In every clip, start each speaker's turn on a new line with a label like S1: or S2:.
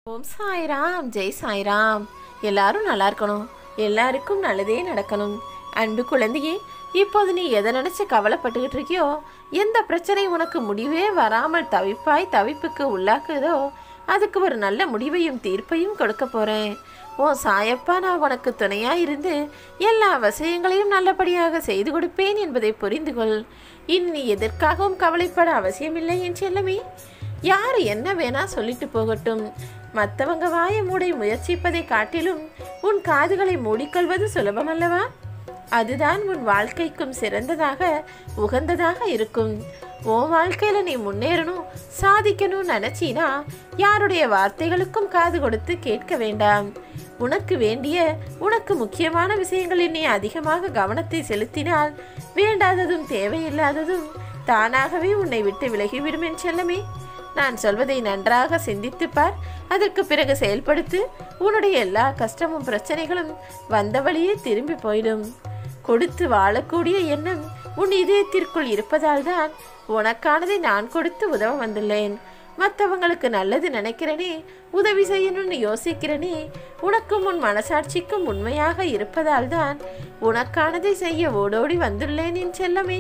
S1: ஓம் சாய்ராம் ஜெய் சாய்ராம் எல்லாரும் நல்லா இருக்கணும் எல்லாருக்கும் நல்லதே நடக்கணும் அன்பு குழந்தையே இப்போது நீ எதை நினைச்சு கவலைப்பட்டுக்கிட்டு இருக்கியோ எந்த பிரச்சனை உனக்கு முடிவே வராமல் தவிப்பாய் தவிப்புக்கு உள்ளாக்குதோ அதுக்கு ஒரு நல்ல முடிவையும் தீர்ப்பையும் கொடுக்க போறேன் ஓ சாயப்பா நான் உனக்கு துணையா இருந்து எல்லா விஷயங்களையும் நல்லபடியாக செய்து கொடுப்பேன் என்பதை புரிந்து கொள் இனி எதற்காகவும் கவலைப்பட அவசியமில்லை என் செல்லமே யார் என்ன வேணா சொல்லிட்டு போகட்டும் மற்றவங்க வாயை மூடி முயற்சிப்பதை காட்டிலும் உன் காதுகளை மூடிக்கொள்வது சுலபமல்லவா அதுதான் உன் வாழ்க்கைக்கும் சிறந்ததாக உகந்ததாக இருக்கும் உன் வாழ்க்கையில நீ முன்னேறணும் சாதிக்கணும்னு நினைச்சினா யாருடைய வார்த்தைகளுக்கும் காது கொடுத்து கேட்க வேண்டாம் உனக்கு வேண்டிய உனக்கு முக்கியமான விஷயங்களில் நீ அதிகமாக கவனத்தை செலுத்தினால் வேண்டாததும் தேவையில்லாததும் தானாகவே உன்னை விட்டு விலகிவிடும் என் செல்லமே நான் சொல்வதை நன்றாக சிந்தித்துப் பார் அதற்கு பிறகு செயல்படுத்து உன்னுடைய எல்லா கஷ்டமும் பிரச்சனைகளும் வந்த வழியே திரும்பி போயிடும் கொடுத்து வாழக்கூடிய எண்ணம் உன் இதயத்திற்குள் இருப்பதால் தான் உனக்கானதை நான் கொடுத்து உதவ வந்துள்ளேன் மற்றவங்களுக்கு நல்லது நினைக்கிறனே உதவி செய்யணும்னு யோசிக்கிறனே உனக்கும் உன் மனசாட்சிக்கும் உண்மையாக இருப்பதால் தான் உனக்கானதை செய்ய ஓடோடி வந்துள்ளேன் என் செல்லமே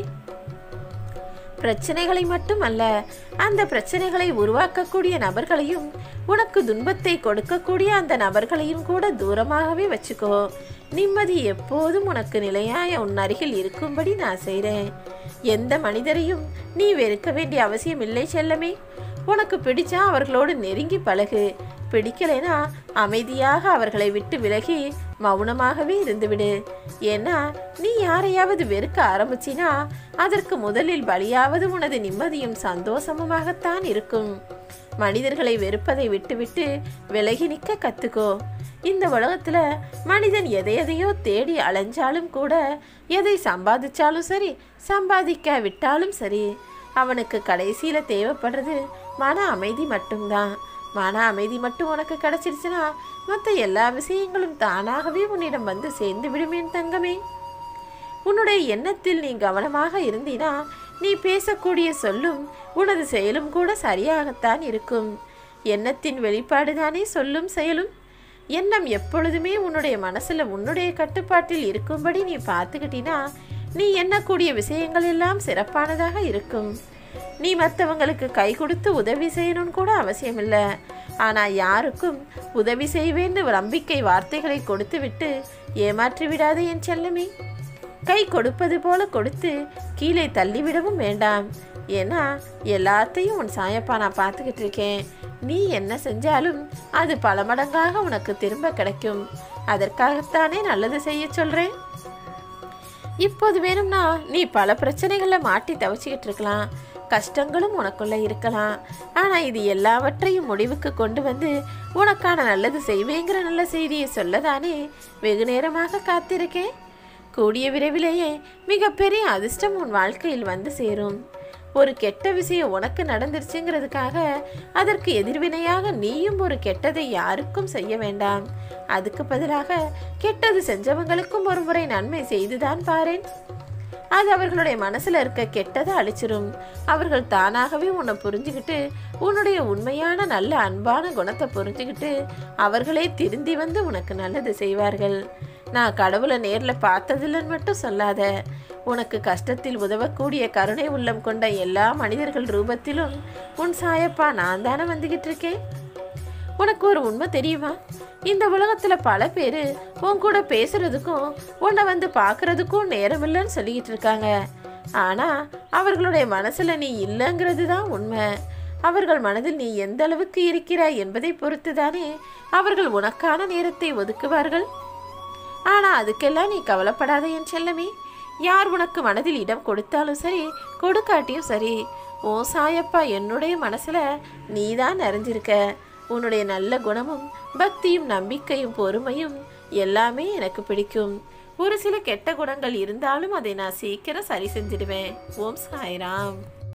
S1: பிரச்சனைகளை மட்டுமல்ல அந்த பிரச்சனைகளை உருவாக்கக்கூடிய நபர்களையும் உனக்கு துன்பத்தை கொடுக்கக்கூடிய அந்த நபர்களையும் கூட தூரமாகவே வச்சுக்கோ நிம்மதி எப்போதும் உனக்கு நிலையாய உன் அருகில் இருக்கும்படி நான் செய்கிறேன் எந்த மனிதரையும் நீ வெறுக்க வேண்டிய அவசியம் இல்லை செல்லமே உனக்கு பிடிச்சா அவர்களோடு நெருங்கி பழகு பிடிக்கலைனா அமைதியாக அவர்களை விட்டு விலகி மௌனமாகவே இருந்துவிடு ஏன்னா நீ யாரையாவது வெறுக்க ஆரம்பிச்சினா அதற்கு முதலில் பலியாவது உனது நிம்மதியும் சந்தோஷமுமாகத்தான் இருக்கும் மனிதர்களை வெறுப்பதை விட்டுவிட்டு விலகி நிற்க கத்துக்கோ இந்த உலகத்துல மனிதன் எதை எதையோ தேடி அலைஞ்சாலும் கூட எதை சம்பாதிச்சாலும் சரி சம்பாதிக்க விட்டாலும் சரி அவனுக்கு கடைசியில தேவைப்படுறது மன அமைதி மட்டும்தான் மன அமைதி மட்டும் உனக்கு கிடைச்சிருச்சுன்னா மற்ற எல்லா விஷயங்களும் தானாகவே உன்னிடம் வந்து சேர்ந்து விடுமேன் தங்கமே உன்னுடைய எண்ணத்தில் நீ கவனமாக இருந்தினா நீ பேசக்கூடிய சொல்லும் உனது செயலும் கூட சரியாகத்தான் இருக்கும் எண்ணத்தின் வெளிப்பாடுதானே சொல்லும் செயலும் எண்ணம் எப்பொழுதுமே உன்னுடைய மனசுல உன்னுடைய கட்டுப்பாட்டில் இருக்கும்படி நீ பார்த்துக்கிட்டினா நீ எண்ணக்கூடிய விஷயங்கள் எல்லாம் சிறப்பானதாக இருக்கும் நீ மற்றவங்களுக்கு கை கொடுத்து உதவி செய்யணும்னு கூட அவசியம் இல்லை ஆனால் யாருக்கும் உதவி செய்வேன்னு நம்பிக்கை வார்த்தைகளை கொடுத்து விட்டு ஏமாற்றி விடாதே என் செல்லமே கை கொடுப்பது போல கொடுத்து கீழே தள்ளிவிடவும் வேண்டாம் ஏன்னா எல்லாத்தையும் உன் சாயப்பா நான் பார்த்துக்கிட்டு இருக்கேன் நீ என்ன செஞ்சாலும் அது பல மடங்காக உனக்கு திரும்ப கிடைக்கும் அதற்காகத்தானே நல்லது செய்ய சொல்றேன் இப்போது வேணும்னா நீ பல பிரச்சனைகளில் மாட்டி தவிச்சுக்கிட்டு இருக்கலாம் கஷ்டங்களும் உனக்குள்ள இருக்கலாம் ஆனா இது எல்லாவற்றையும் முடிவுக்கு கொண்டு வந்து உனக்கான நல்லது செய்வேங்கிற நல்ல செய்தியை சொல்லதானே வெகு நேரமாக காத்திருக்கேன் கூடிய விரைவிலேயே மிகப்பெரிய அதிர்ஷ்டம் உன் வாழ்க்கையில் வந்து சேரும் ஒரு கெட்ட விஷயம் உனக்கு நடந்துருச்சுங்கிறதுக்காக அதற்கு எதிர்வினையாக நீயும் ஒரு கெட்டதை யாருக்கும் செய்ய வேண்டாம் அதுக்கு பதிலாக கெட்டது செஞ்சவங்களுக்கும் ஒரு முறை நன்மை செய்துதான் பாரேன் அது அவர்களுடைய மனசுல இருக்க கெட்டதை அழிச்சிரும் அவர்கள் தானாகவே உன்னை புரிஞ்சுக்கிட்டு உன்னுடைய உண்மையான நல்ல அன்பான குணத்தை புரிஞ்சுக்கிட்டு அவர்களே திருந்தி வந்து உனக்கு நல்லது செய்வார்கள் நான் கடவுளை நேரில் பார்த்ததில்லைன்னு மட்டும் சொல்லாத உனக்கு கஷ்டத்தில் உதவக்கூடிய கருணை உள்ளம் கொண்ட எல்லா மனிதர்கள் ரூபத்திலும் உன் சாயப்பா நான் தானே வந்துகிட்டு இருக்கேன் உனக்கு ஒரு உண்மை தெரியுமா இந்த உலகத்துல பல பேர் உன் கூட பேசுறதுக்கும் உன்னை வந்து பார்க்கறதுக்கும் நேரம் இல்லைன்னு சொல்லிக்கிட்டு இருக்காங்க ஆனா அவர்களுடைய மனசுல நீ இல்லைங்கிறது தான் உண்மை அவர்கள் மனதில் நீ எந்த அளவுக்கு இருக்கிறாய் என்பதை பொறுத்து தானே அவர்கள் உனக்கான நேரத்தை ஒதுக்குவார்கள் ஆனா அதுக்கெல்லாம் நீ கவலைப்படாத என் செல்லமே யார் உனக்கு மனதில் இடம் கொடுத்தாலும் சரி கொடுக்காட்டியும் சரி ஓ சாயப்பா என்னுடைய மனசுல நீதான் நிறைஞ்சிருக்க உன்னுடைய நல்ல குணமும் பக்தியும் நம்பிக்கையும் பொறுமையும் எல்லாமே எனக்கு பிடிக்கும் ஒரு சில கெட்ட குணங்கள் இருந்தாலும் அதை நான் சீக்கிரம் சரி செஞ்சிடுவேன் ஓம் சாய்ராம்